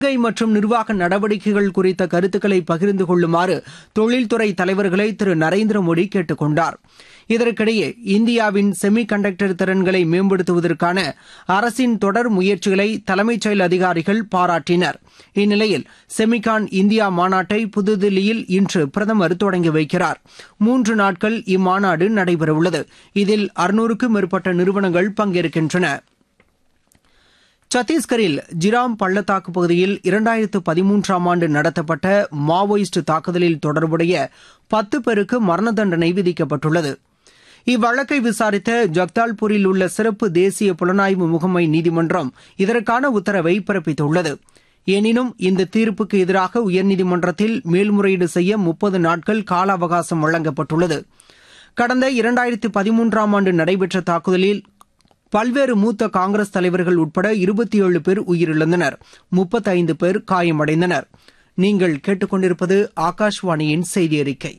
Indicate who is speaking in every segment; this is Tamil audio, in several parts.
Speaker 1: கொள்கை மற்றும் நிர்வாக நடவடிக்கைகள் குறித்த கருத்துக்களை பகிர்ந்து கொள்ளுமாறு தொழில்துறை தலைவர்களை திரு நரேந்திர மோடி கேட்டுக் கொண்டார் இதற்கிடையே இந்தியாவின் செமி கண்டக்டர் திறன்களை மேம்படுத்துவதற்கான அரசின் தொடர் முயற்சிகளை தலைமைச் செயல் அதிகாரிகள் பாராட்டினர் இந்நிலையில் செமிகான் இந்தியா மாநாட்டை புதுதில்லியில் இன்று பிரதமர் தொடங்கி வைக்கிறார் மூன்று நாட்கள் இம்மாநாடு நடைபெறவுள்ளது இதில் அறுநூறுக்கும் மேற்பட்ட நிறுவனங்கள் பங்கேற்கின்றன சத்தீஸ்கரில் ஜிராம் பள்ளத்தாக்கு பகுதியில் இரண்டாயிரத்து பதிமூன்றாம் ஆண்டு நடத்தப்பட்ட மாவோயிஸ்ட் தாக்குதலில் தொடர்புடைய பத்து பேருக்கு மரண தண்டனை விதிக்கப்பட்டுள்ளது இவ்வழக்கை விசாரித்த ஜக்தால்பூரில் உள்ள சிறப்பு தேசிய புலனாய்வு முகமை நீதிமன்றம் இதற்கான உத்தரவை பிறப்பித்துள்ளது எனினும் இந்த தீர்ப்புக்கு எதிராக உயர்நீதிமன்றத்தில் மேல்முறையீடு செய்ய முப்பது நாட்கள் கால அவகாசம் வழங்கப்பட்டுள்ளது கடந்த இரண்டாயிரத்து பதிமூன்றாம் ஆண்டு நடைபெற்ற தாக்குதலில் பல்வேறு மூத்த காங்கிரஸ் தலைவர்கள் உட்பட இருபத்தி ஏழு பேர் உயிரிழந்தனர் முப்பத்தைந்து பேர் காயமடைந்தனர் நீங்கள் கேட்டுக்கொண்டிருப்பது ஆகாஷ்வாணியின் செய்தி அறிக்கை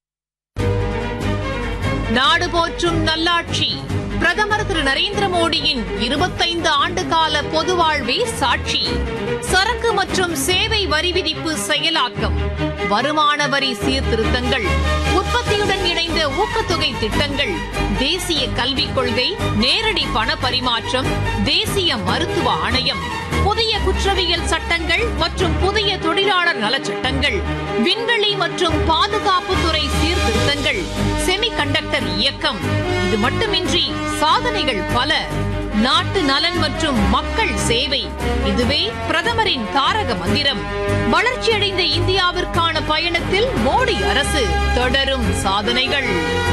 Speaker 2: நாடு போற்றும் நல்லாட்சி பிரதமர் திரு நரேந்திர மோடியின் இருபத்தைந்து ஆண்டு கால பொது வாழ்வே சாட்சி சரக்கு மற்றும் சேவை வரி விதிப்பு செயலாக்கம் வருமான வரி சீர்திருத்தங்கள் உற்பத்தியுடன் இணைந்த ஊக்கத்தொகை திட்டங்கள் தேசிய கல்விக் கொள்கை நேரடி பண பரிமாற்றம் தேசிய மருத்துவ ஆணையம் புதிய குற்றவியல் சட்டங்கள் மற்றும் புதிய தொழிலாளர் நலச்சட்டங்கள் விண்வெளி மற்றும் பாதுகாப்புத்துறை சீர்திருத்தங்கள் செமி கண்டக்டர் இயக்கம் இது மட்டுமின்றி சாதனைகள் பல நாட்டு நலன் மற்றும் மக்கள் சேவை இதுவே பிரதமரின் தாரக மந்திரம் வளர்ச்சியடைந்த இந்தியாவிற்கான பயணத்தில் மோடி அரசு தொடரும் சாதனைகள்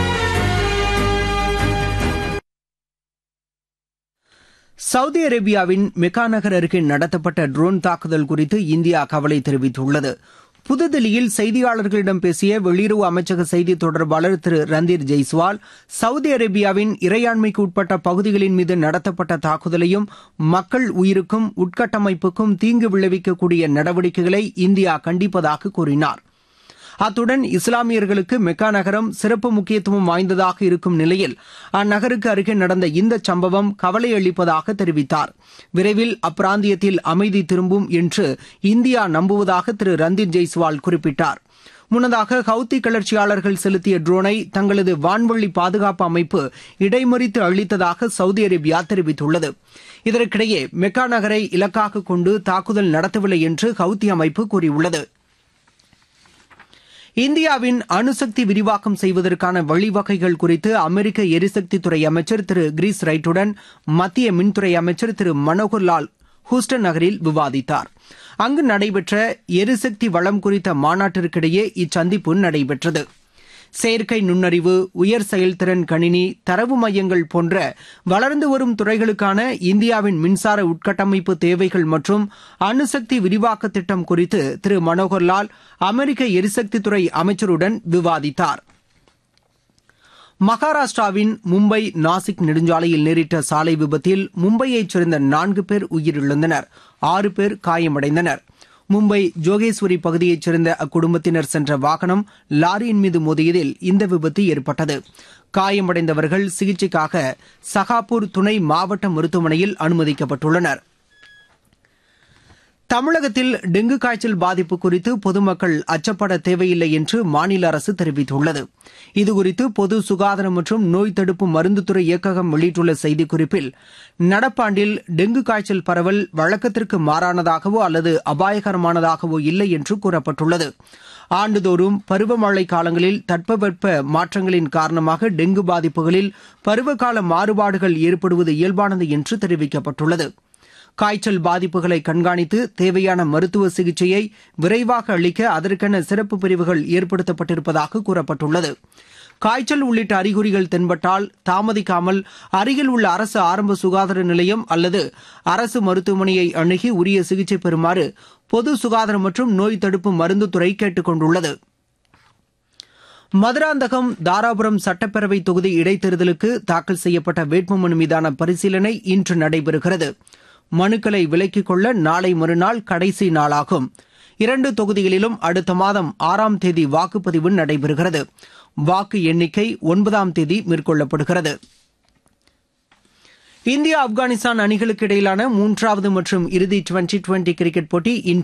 Speaker 1: சவுதி அரேபியாவின் மெக்கா நகர் அருகே நடத்தப்பட்ட ட்ரோன் தாக்குதல் குறித்து இந்தியா கவலை தெரிவித்துள்ளது புதுதில்லியில் செய்தியாளர்களிடம் பேசிய வெளியுறவு அமைச்சக செய்தி தொடர்பாளர் திரு ரந்தீர் ஜெய்ஸ்வால் சவுதி அரேபியாவின் இறையாண்மைக்கு உட்பட்ட பகுதிகளின் மீது நடத்தப்பட்ட தாக்குதலையும் மக்கள் உயிருக்கும் உட்கட்டமைப்புக்கும் தீங்கு விளைவிக்கக்கூடிய நடவடிக்கைகளை இந்தியா கண்டிப்பதாக கூறினார் அத்துடன் இஸ்லாமியர்களுக்கு மெக்கா நகரம் சிறப்பு முக்கியத்துவம் வாய்ந்ததாக இருக்கும் நிலையில் அந்நகருக்கு அருகே நடந்த இந்த சம்பவம் கவலை அளிப்பதாக தெரிவித்தார் விரைவில் அப்பிராந்தியத்தில் அமைதி திரும்பும் என்று இந்தியா நம்புவதாக திரு ரந்தீப் ஜெய்ஸ்வால் குறிப்பிட்டார் முன்னதாக ஹவுத்தி கிளர்ச்சியாளர்கள் செலுத்திய ட்ரோனை தங்களது வான்வழி பாதுகாப்பு அமைப்பு இடைமறித்து அளித்ததாக சவுதி அரேபியா தெரிவித்துள்ளது இதற்கிடையே மெக்கா நகரை இலக்காக கொண்டு தாக்குதல் நடத்தவில்லை என்று ஹவுத்தி அமைப்பு கூறியுள்ளது இந்தியாவின் அணுசக்தி விரிவாக்கம் செய்வதற்கான வழிவகைகள் குறித்து அமெரிக்க எரிசக்தித்துறை அமைச்சர் திரு கிரீஸ் ரைட்டுடன் மத்திய மின்துறை அமைச்சர் திரு மனோகர் லால் ஹூஸ்டன் நகரில் விவாதித்தார் அங்கு நடைபெற்ற எரிசக்தி வளம் குறித்த மாநாட்டிற்கிடையே இச்சந்திப்பு நடைபெற்றது செயற்கை நுண்ணறிவு உயர் செயல்திறன் கணினி தரவு மையங்கள் போன்ற வளர்ந்து வரும் துறைகளுக்கான இந்தியாவின் மின்சார உட்கட்டமைப்பு தேவைகள் மற்றும் அணுசக்தி விரிவாக்க திட்டம் குறித்து திரு மனோகர்லால் அமெரிக்க எரிசக்தித்துறை அமைச்சருடன் விவாதித்தார் மகாராஷ்டிராவின் மும்பை நாசிக் நெடுஞ்சாலையில் நேரிட்ட சாலை விபத்தில் மும்பையைச் சேர்ந்த நான்கு பேர் உயிரிழந்தனர் ஆறு பேர் காயமடைந்தனர் மும்பை ஜோகேஸ்வரி பகுதியைச் சேர்ந்த அக்குடும்பத்தினர் சென்ற வாகனம் லாரியின் மீது மோதியதில் இந்த விபத்து ஏற்பட்டது காயமடைந்தவர்கள் சிகிச்சைக்காக சகாப்பூர் துணை மாவட்ட மருத்துவமனையில் அனுமதிக்கப்பட்டுள்ளனர் தமிழகத்தில் டெங்கு காய்ச்சல் பாதிப்பு குறித்து பொதுமக்கள் அச்சப்பட தேவையில்லை என்று மாநில அரசு தெரிவித்துள்ளது இதுகுறித்து பொது சுகாதாரம் மற்றும் நோய் தடுப்பு மருந்துத்துறை இயக்ககம் வெளியிட்டுள்ள செய்திக்குறிப்பில் நடப்பாண்டில் டெங்கு காய்ச்சல் பரவல் வழக்கத்திற்கு மாறானதாகவோ அல்லது அபாயகரமானதாகவோ இல்லை என்று கூறப்பட்டுள்ளது ஆண்டுதோறும் பருவமழை காலங்களில் தட்பவெட்ப மாற்றங்களின் காரணமாக டெங்கு பாதிப்புகளில் பருவகால மாறுபாடுகள் ஏற்படுவது இயல்பானது என்று தெரிவிக்கப்பட்டுள்ளது காய்ச்சல் பாதிப்புகளை கண்காணித்து தேவையான மருத்துவ சிகிச்சையை விரைவாக அளிக்க அதற்கென சிறப்பு பிரிவுகள் ஏற்படுத்தப்பட்டிருப்பதாக கூறப்பட்டுள்ளது காய்ச்சல் உள்ளிட்ட அறிகுறிகள் தென்பட்டால் தாமதிக்காமல் அருகில் உள்ள அரசு ஆரம்ப சுகாதார நிலையம் அல்லது அரசு மருத்துவமனையை அணுகி உரிய சிகிச்சை பெறுமாறு பொது சுகாதாரம் மற்றும் நோய் தடுப்பு மருந்துத்துறை கேட்டுக் கொண்டுள்ளது மதுராந்தகம் தாராபுரம் சட்டப்பேரவை தொகுதி இடைத்தேர்தலுக்கு தாக்கல் செய்யப்பட்ட வேட்புமனு மீதான பரிசீலனை இன்று நடைபெறுகிறது மனுக்களை விலக்கிக் கொள்ள நாளை மறுநாள் கடைசி நாளாகும் இரண்டு தொகுதிகளிலும் அடுத்த மாதம் ஆறாம் தேதி வாக்குப்பதிவு நடைபெறுகிறது வாக்கு எண்ணிக்கை ஒன்பதாம் தேதி மேற்கொள்ளப்படுகிறது இந்தியா ஆப்கானிஸ்தான் அணிகளுக்கு இடையிலான மூன்றாவது மற்றும் இறுதி டுவெண்டி டுவெண்டி கிரிக்கெட் போட்டி இன்று